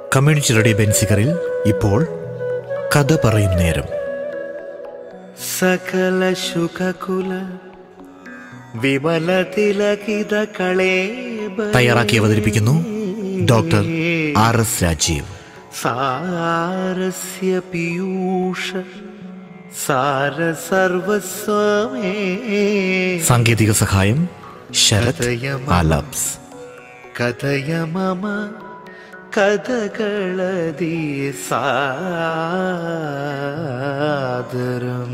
community radio ബെൻസിക്കറിൽ ഇപ്പോൾ കഥ പറയും നേരം സകല ശുഖകുല വിമല തിലകിത കളേ തയ്യാറാക്കി അവതരിപ്പിക്കുന്നു ഡോക്ടർ ആർ എസ് രാജീവ് സാരസ്യ പീയൂഷ സാര സർവസ്വമേ സാങ്കേതിക സഹായം ശരത് ആലാപ്സ് കഥയ മമ കഥകളതി സാദരം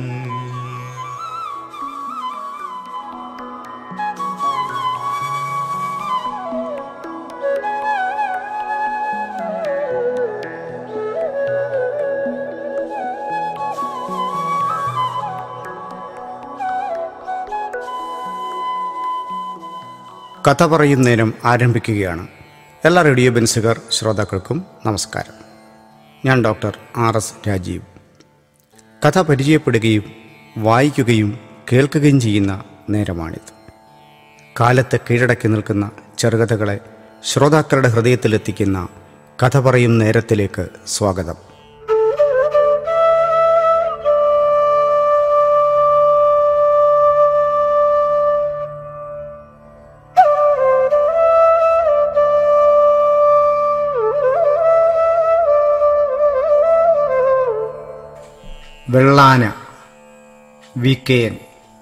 കഥ പറയും നേരം ആരംഭിക്കുകയാണ് എല്ലാ റേഡിയോ ബെൻസുകാർ ശ്രോതാക്കൾക്കും നമസ്കാരം ഞാൻ ഡോക്ടർ ആർ എസ് രാജീവ് കഥ പരിചയപ്പെടുകയും വായിക്കുകയും കേൾക്കുകയും ചെയ്യുന്ന നേരമാണിത് കാലത്തെ കീഴടക്കി നിൽക്കുന്ന ചെറുകഥകളെ ശ്രോതാക്കളുടെ ഹൃദയത്തിലെത്തിക്കുന്ന കഥ പറയും നേരത്തിലേക്ക് സ്വാഗതം Vellana V K N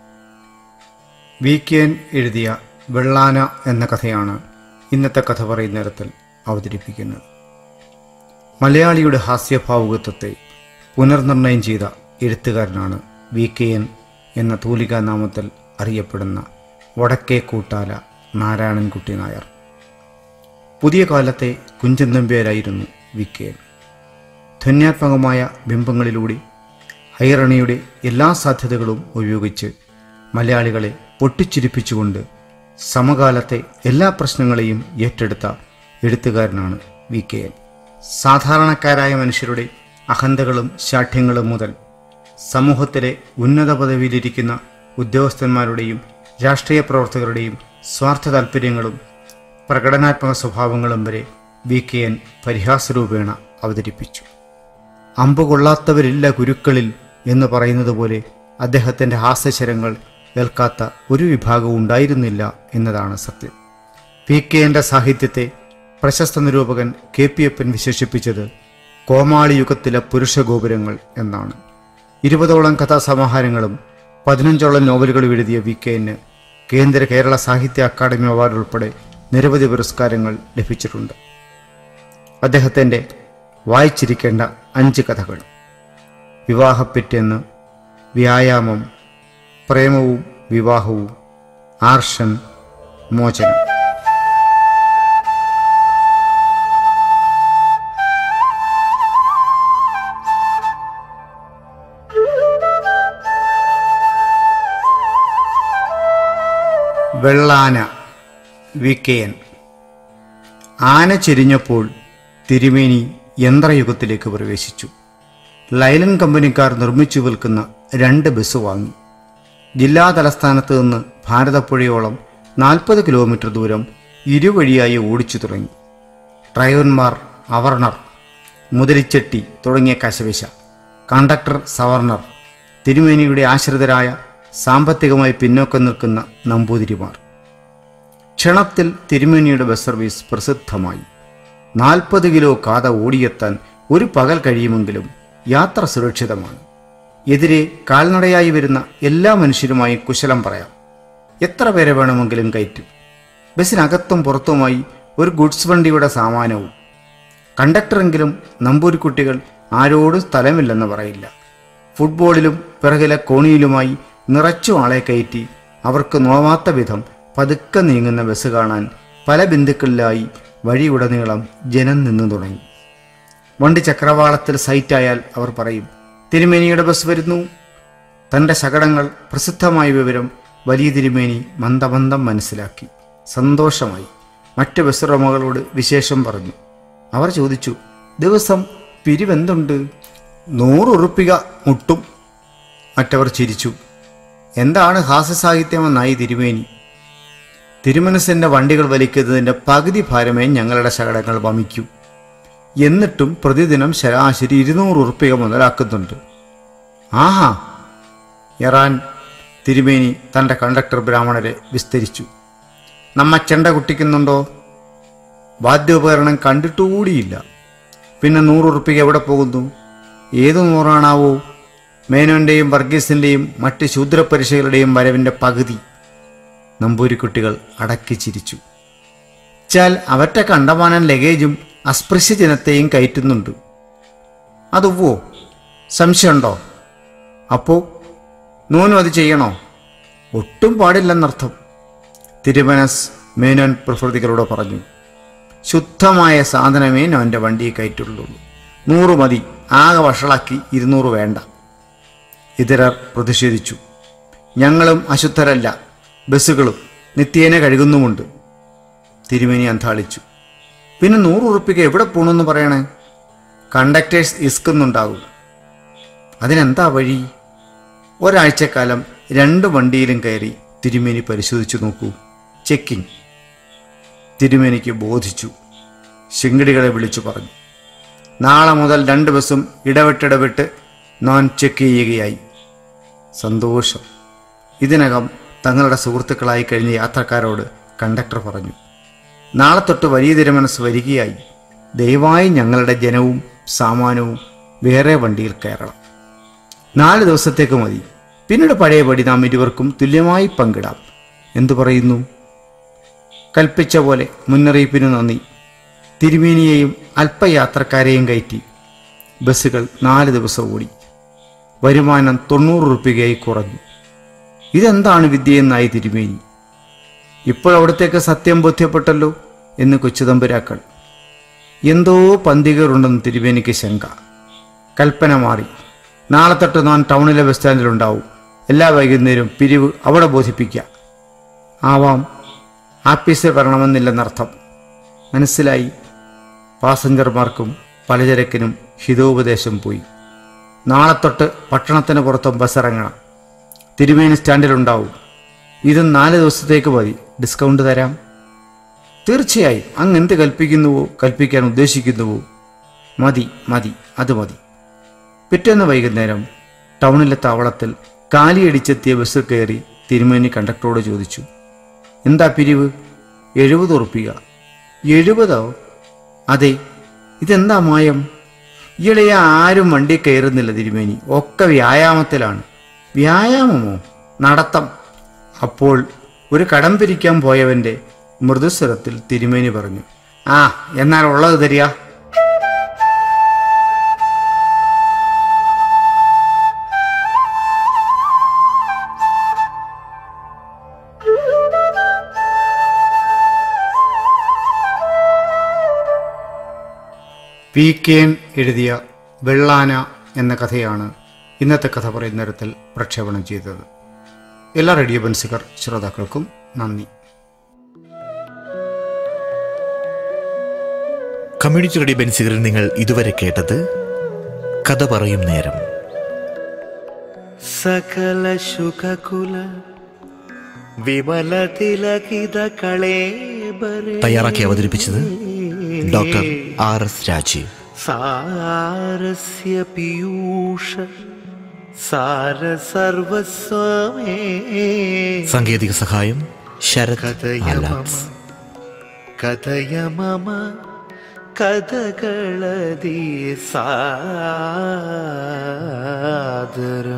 V K N എഴുതിയ വെള്ളാന എന്ന കഥയാണ് ഇന്നത്തെ കഥ പറയുന്ന നേരത്തിൽ അവതരിപ്പിക്കുന്നത് മലയാളിയുടെ ഹാസ്യഭാവുകത്വത്തെ പുനർനിർണയം ചെയ്ത എഴുത്തുകാരനാണ് വി കെ എൻ എന്ന തൂലികാ നാമത്തിൽ അറിയപ്പെടുന്ന വടക്കേ കൂട്ടാല നാരായണൻകുട്ടി നായർ പുതിയ കാലത്തെ കുഞ്ചൻ നമ്പ്യാരായിരുന്നു വി കെ എൻ ധ്വന്യാത്മകമായ ബിംബങ്ങളിലൂടെ ഹൈറണിയുടെ എല്ലാ സാധ്യതകളും ഉപയോഗിച്ച് മലയാളികളെ പൊട്ടിച്ചിരിപ്പിച്ചുകൊണ്ട് സമകാലത്തെ എല്ലാ പ്രശ്നങ്ങളെയും ഏറ്റെടുത്ത എഴുത്തുകാരനാണ് വി കെ എൻ സാധാരണക്കാരായ മനുഷ്യരുടെ അഹന്തകളും ശാഠ്യങ്ങളും മുതൽ സമൂഹത്തിലെ ഉന്നത പദവിയിലിരിക്കുന്ന ഉദ്യോഗസ്ഥന്മാരുടെയും രാഷ്ട്രീയ പ്രവർത്തകരുടെയും സ്വാർത്ഥ താൽപ്പര്യങ്ങളും പ്രകടനാത്മക സ്വഭാവങ്ങളും വരെ വി കെ എൻ പരിഹാസരൂപേണ അവതരിപ്പിച്ചു അമ്പ് കൊള്ളാത്തവരില്ല ഗുരുക്കളിൽ എന്ന് പറയുന്നത് പോലെ അദ്ദേഹത്തിൻ്റെ ഹാസ്യശരങ്ങൾ ഏൽക്കാത്ത ഒരു വിഭാഗവും ഉണ്ടായിരുന്നില്ല എന്നതാണ് സത്യം പി കെ എൻ്റെ സാഹിത്യത്തെ പ്രശസ്ത നിരൂപകൻ കെ പി എപ്പൻ വിശേഷിപ്പിച്ചത് കോമാളി യുഗത്തിലെ പുരുഷഗോപുരങ്ങൾ എന്നാണ് ഇരുപതോളം കഥാസമാഹാരങ്ങളും പതിനഞ്ചോളം നോവലുകളും എഴുതിയ വി കെ എന് കേന്ദ്ര കേരള സാഹിത്യ അക്കാദമി അവാർഡ് ഉൾപ്പെടെ നിരവധി പുരസ്കാരങ്ങൾ ലഭിച്ചിട്ടുണ്ട് അദ്ദേഹത്തിൻ്റെ വായിച്ചിരിക്കേണ്ട അഞ്ച് കഥകൾ വിവാഹപ്പെറ്റെന്ന് വ്യായാമം പ്രേമവും വിവാഹവും ആർഷൻ മോചനം വെള്ളാന വി കെ എൻ ആന ചെരിഞ്ഞപ്പോൾ തിരുമേനി യന്ത്രയുഗത്തിലേക്ക് പ്രവേശിച്ചു ലൈലൻ കമ്പനിക്കാർ നിർമ്മിച്ചു വിൽക്കുന്ന രണ്ട് ബസ് വാങ്ങി ജില്ലാ തലസ്ഥാനത്ത് നിന്ന് ഭാരതപ്പുഴയോളം നാൽപ്പത് കിലോമീറ്റർ ദൂരം ഇരുവഴിയായി ഓടിച്ചു തുടങ്ങി ഡ്രൈവർമാർ അവർണർ മുതലിച്ചെട്ടി തുടങ്ങിയ കശവിശ കണ്ടക്ടർ സവർണർ തിരുമേനിയുടെ ആശ്രിതരായ സാമ്പത്തികമായി പിന്നോക്കം നിൽക്കുന്ന നമ്പൂതിരിമാർ ക്ഷണത്തിൽ തിരുമേനിയുടെ ബസ് സർവീസ് പ്രസിദ്ധമായി നാൽപ്പത് കിലോ കാത ഓടിയെത്താൻ ഒരു പകൽ കഴിയുമെങ്കിലും യാത്ര സുരക്ഷിതമാണ് എതിരെ കാൽനടയായി വരുന്ന എല്ലാ മനുഷ്യരുമായി കുശലം പറയാം എത്ര പേരെ വേണമെങ്കിലും കയറ്റും ബസ്സിനകത്തും പുറത്തുമായി ഒരു ഗുഡ്സ് വണ്ടിയുടെ സാമാനവും കണ്ടക്ടറെങ്കിലും നമ്പൂരിക്കുട്ടികൾ ആരോടും സ്ഥലമില്ലെന്ന് പറയില്ല ഫുട്ബോളിലും പിറകിലെ കോണിയിലുമായി നിറച്ചു ആളെ കയറ്റി അവർക്ക് നോവാത്ത വിധം പതുക്കെ നീങ്ങുന്ന ബസ് കാണാൻ പല ബിന്ദുക്കളിലായി വഴിയുടനീളം ജനം നിന്നു തുടങ്ങി വണ്ടി ചക്രവാളത്തിൽ സൈറ്റായാൽ അവർ പറയും തിരുമേനിയുടെ ബസ് വരുന്നു തൻ്റെ ശകടങ്ങൾ പ്രസിദ്ധമായ വിവരം വലിയ തിരുമേനി മന്ദമന്ദം മനസ്സിലാക്കി സന്തോഷമായി മറ്റ് ബസ് ഉടമകളോട് വിശേഷം പറഞ്ഞു അവർ ചോദിച്ചു ദിവസം പിരിവെന്തുണ്ട് നൂറുറുപ്പിക മുട്ടും മറ്റവർ ചിരിച്ചു എന്താണ് ഹാസ്യസാഹിത്യമെന്നായി തിരുമേനി തിരുമനസിൻ്റെ വണ്ടികൾ വലിക്കുന്നതിൻ്റെ പകുതി ഭാരമേ ഞങ്ങളുടെ ശകടങ്ങൾ വമിക്കൂ എന്നിട്ടും പ്രതിദിനം ശരാശരി ഇരുന്നൂറ് ഉറുപ്പിക മുതലാക്കുന്നുണ്ട് ആഹാ ഇറാൻ തിരുമേനി തൻ്റെ കണ്ടക്ടർ ബ്രാഹ്മണരെ വിസ്തരിച്ചു നമ്മ ചെണ്ട കുട്ടിക്കുന്നുണ്ടോ വാദ്യോപകരണം കണ്ടിട്ടുകൂടിയില്ല പിന്നെ നൂറ് ഉറുപ്പിക എവിടെ പോകുന്നു ഏത് നൂറാണാവോ മേനോന്റെയും വർഗീസിന്റെയും മറ്റ് ശൂദ്രപരിശകളുടെയും വരവിന്റെ പകുതി നമ്പൂരിക്കുട്ടികൾ അടക്കി ചിരിച്ചു ചാൽ അവറ്റ കണ്ടമാനം ലഗേജും അസ്പൃശ്യ ജനത്തെയും കയറ്റുന്നുണ്ട് അതുവോ സംശയമുണ്ടോ അപ്പോ നൂനും അത് ചെയ്യണോ ഒട്ടും പാടില്ലെന്നർത്ഥം തിരുമനസ് മേനോൻ പ്രഭൃതികളോട് പറഞ്ഞു ശുദ്ധമായ സാധനമേ നോൻ്റെ വണ്ടിയിൽ കയറ്റുള്ളൂ നൂറ് മതി ആകെ വഷളാക്കി ഇരുന്നൂറ് വേണ്ട ഇതരർ പ്രതിഷേധിച്ചു ഞങ്ങളും അശുദ്ധരല്ല ബസ്സുകളും നിത്യേന കഴുകുന്നുമുണ്ട് തിരുമേനി അന്താളിച്ചു പിന്നെ നൂറ് ഉറുപ്പിക എവിടെ പോണെന്ന് പറയണേ കണ്ടക്ടേഴ്സ് ഇസ്കുന്നുണ്ടാകും അതിനെന്താ വഴി ഒരാഴ്ചക്കാലം രണ്ട് വണ്ടിയിലും കയറി തിരുമേനി പരിശോധിച്ചു നോക്കൂ ചെക്കിംഗ് തിരുമേനിക്ക് ബോധിച്ചു ശിങ്കിടികളെ വിളിച്ചു പറഞ്ഞു നാളെ മുതൽ രണ്ട് ബസ്സും ഇടവിട്ടിടവിട്ട് നോൺ ചെക്ക് ചെയ്യുകയായി സന്തോഷം ഇതിനകം തങ്ങളുടെ സുഹൃത്തുക്കളായി കഴിഞ്ഞ യാത്രക്കാരോട് കണ്ടക്ടർ പറഞ്ഞു നാളെ തൊട്ട് വലിയ തിരുമനസ് വരികയായി ദയവായി ഞങ്ങളുടെ ജനവും സാമാനവും വേറെ വണ്ടിയിൽ കയറണം നാല് ദിവസത്തേക്ക് മതി പിന്നീട് പഴയപടി നാം ഇരുവർക്കും തുല്യമായി പങ്കിടാം എന്തു പറയുന്നു കൽപ്പിച്ച പോലെ മുന്നറിയിപ്പിന് നന്ദി തിരുമേനിയെയും അല്പയാത്രക്കാരെയും കയറ്റി ബസ്സുകൾ നാല് ദിവസം ഓടി വരുമാനം തൊണ്ണൂറ് റുപ്യയായി കുറഞ്ഞു ഇതെന്താണ് വിദ്യയെന്നായി തിരുമേനി ഇപ്പോഴവിടത്തേക്ക് സത്യം ബോധ്യപ്പെട്ടല്ലോ എന്ന് കൊച്ചുതമ്പുരാക്കൾ എന്തോ പന്തികരുണ്ടെന്ന് തിരുമേനിക്ക് ശങ്ക കൽപ്പന മാറി നാളെ തൊട്ട് ഞാൻ ടൗണിലെ ബസ് സ്റ്റാൻഡിലുണ്ടാവും എല്ലാ വൈകുന്നേരവും പിരിവ് അവിടെ ബോധിപ്പിക്കുക ആവാം ആപ്പീസിൽ വരണമെന്നില്ലെന്നർത്ഥം മനസ്സിലായി പാസഞ്ചർമാർക്കും പലചരക്കിനും ഹിതോപദേശം പോയി നാളെ തൊട്ട് പട്ടണത്തിന് പുറത്തും ബസ് ഇറങ്ങണം തിരുമേനി സ്റ്റാൻഡിലുണ്ടാവും ഇത് നാല് ദിവസത്തേക്ക് മതി ഡിസ്കൗണ്ട് തരാം തീർച്ചയായും അങ്ങ് എന്ത് കൽപ്പിക്കുന്നുവോ കൽപ്പിക്കാൻ ഉദ്ദേശിക്കുന്നുവോ മതി മതി അത് മതി പിറ്റേന്ന് വൈകുന്നേരം ടൗണിലെ താവളത്തിൽ കാലിയടിച്ചെത്തിയ ബസ്സിൽ കയറി തിരുമേനി കണ്ടക്ടറോട് ചോദിച്ചു എന്താ പിരിവ് എഴുപത് ഉറുപ്പിക എഴുപതോ അതെ ഇതെന്താ മായം ഈയിടെ ആരും വണ്ടി കയറുന്നില്ല തിരുമേനി ഒക്കെ വ്യായാമത്തിലാണ് വ്യായാമമോ നടത്തം അപ്പോൾ ഒരു കടം പിരിക്കാൻ പോയവന്റെ മൃദുസ്വരത്തിൽ തിരുമേനി പറഞ്ഞു ആ എന്നാൽ ഉള്ളത് തരിക പി കെൻ എഴുതിയ വെള്ളാന എന്ന കഥയാണ് ഇന്നത്തെ കഥ പറയുന്നിടത്തിൽ പ്രക്ഷേപണം ചെയ്തത് എല്ലാ റേഡിയോ ബൻസികർ ശ്രോതാക്കൾക്കും നന്ദി കമ്മ്യൂണിറ്റി റേഡിയോ ബെൻസികളിൽ നിങ്ങൾ ഇതുവരെ കേട്ടത് കഥ പറയും നേരം സകല ശുഖകുല വിമല തിലകിത കളേബരേ തയ്യാറാക്കി അവതരിപ്പിച്ചത് ഡോക്ടർ ആർ എസ് രാജീവ് സാരസ്യ പീയൂഷ സാര സർവസ്വമേ സാങ്കേതിക സഹായം ശരത് കഥയ മമ ആലാപ്സ് കഥയ മമ കഥകളതി സാദര